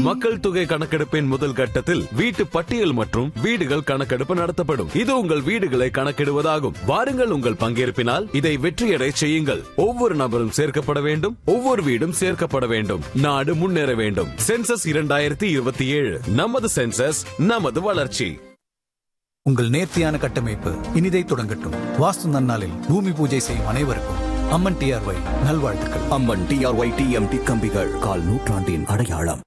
மக்கள் தொகை கணக்கெடுப்பின் முதல் கட்டத்தில் வீட்டு பட்டியல் மற்றும் வீடுகள் கணக்கெடுப்பு நடத்தப்படும் இது உங்கள் வீடுகளை கணக்கிடுவதாகும் வாருங்கள் உங்கள் பங்கேற்பினால் இதை வெற்றியடை செய்யுங்கள் ஒவ்வொரு நபரும் சேர்க்கப்பட வேண்டும் ஒவ்வொரு வீடும் சேர்க்கப்பட வேண்டும் நாடு முன்னேற வேண்டும் சென்சஸ் இரண்டாயிரத்தி இருபத்தி ஏழு நமது சென்சஸ் நமது வளர்ச்சி உங்கள் நேர்த்தியான கட்டமைப்பு இனிதை தொடங்கட்டும் வாஸ்து நன்னாளில் பூமி பூஜை செய்யும் அனைவருக்கும் அம்மன் டிஆர்ஒய் நல்வாழ்த்துக்கள் அம்மன் டிஆர்ஒய் டிஎம்டி கம்பிகள் கால் நூற்றாண்டின் அடையாளம்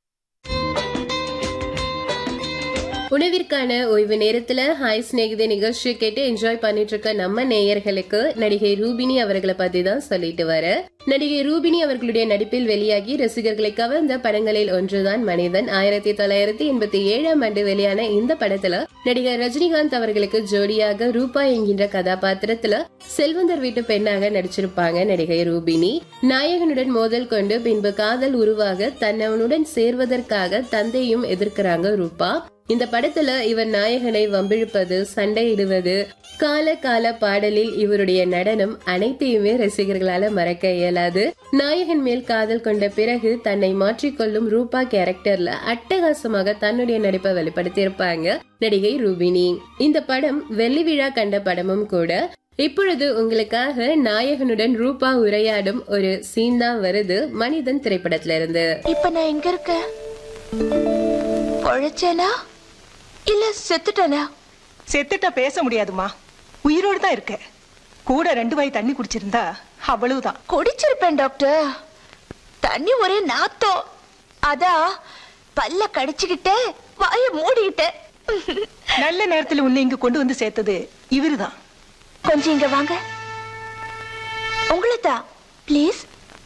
உணவிற்கான ஓய்வு நேரத்துல ஹாய் ஸ்நேகிதே நிகழ்ச்சி கேட்டு என்ஜாய் பண்ணிட்டு இருக்க நம்ம நேயர்களுக்கு நடிகை ரூபினி அவர்களை பத்தி தான் சொல்லிட்டு வர நடிகை ரூபினி அவர்களுடைய நடிப்பில் வெளியாகி ரசிகர்களை கவர்ந்த படங்களில் ஒன்றுதான் மனிதன் ஆயிரத்தி தொள்ளாயிரத்தி எண்பத்தி ஏழாம் ஆண்டு வெளியான இந்த படத்துல நடிகர் ரஜினிகாந்த் அவர்களுக்கு ஜோடியாக ரூபா என்கின்ற கதாபாத்திரத்துல செல்வந்தர் வீட்டு பெண்ணாக நடிச்சிருப்பாங்க நடிகை ரூபினி நாயகனுடன் மோதல் கொண்டு பின்பு காதல் உருவாக தன்னவனுடன் சேர்வதற்காக தந்தையும் எதிர்க்கிறாங்க ரூபா இந்த படத்துல இவர் நாயகனை வம்பிழுப்பது சண்டையிடுவது கால கால பாடலில் இவருடைய நடனம் அனைத்தையுமே ரசிகர்களால மறக்க இயலாது நாயகன் மேல் காதல் கொண்ட பிறகு தன்னை மாற்றிக்கொள்ளும் ரூபா கேரக்டர்ல அட்டகாசமாக தன்னுடைய நடிப்பை வெளிப்படுத்தியிருப்பாங்க நடிகை ரூபினி இந்த படம் வெள்ளி விழா கண்ட படமும் கூட இப்பொழுது உங்களுக்காக நாயகனுடன் ரூபா உரையாடும் ஒரு சீன் தான் வருது மனிதன் திரைப்படத்துல இருந்து இப்ப நான் எங்க இருக்கேன் பொழைச்சேனா இல்ல செத்துட்டேனா செத்துட்டா பேச முடியாதுமா உயிரோடு தான் இருக்க கூட ரெண்டு வாய் தண்ணி குடிச்சிருந்தா அவ்வளவுதான் குடிச்சிருப்பேன் டாக்டர் தண்ணி ஒரே நாத்தம் அதான் பல்ல கடிச்சுக்கிட்டே வாய மூடிக்கிட்டேன் நல்ல நேரத்துல உன்னை இங்க கொண்டு வந்து சேர்த்தது இவருதான் கொஞ்சம் இங்க வாங்க உங்களை தான் ப்ளீஸ்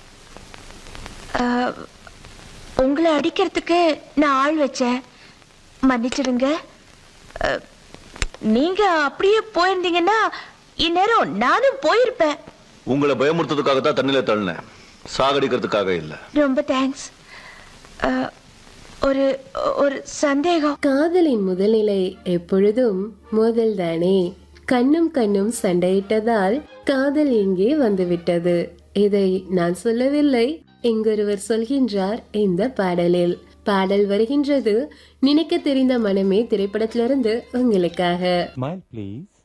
உங்களை அடிக்கிறதுக்கு நான் ஆள் வச்சேன் மன்னிச்சிடுங்க அஹ், நீங்க அப்படியே போயிருந்தீங்கன்னா இந்நேரம் நானும் போயிருப்பேன் உங்களை பயமுறுத்ததுக்காக தான் தண்ணியில தள்ளினேன் சாகடிக்கிறதுக்காக இல்ல ரொம்ப தேங்க்ஸ் ஒரு ஒரு சந்தேகம் காதலின் முதல்நிலை எப்பொழுதும் மோதல் தானே கண்ணும் கண்ணும் சண்டையிட்டதால் காதல் இங்கே வந்துவிட்டது இதை நான் சொல்லவில்லை இங்கொருவர் சொல்கின்றார் இந்த பாடலில் பாடல் வருகின்றது நினைக்க தெரிந்த மனமே திரைப்படத்திலிருந்து உங்களுக்காக Smile, please.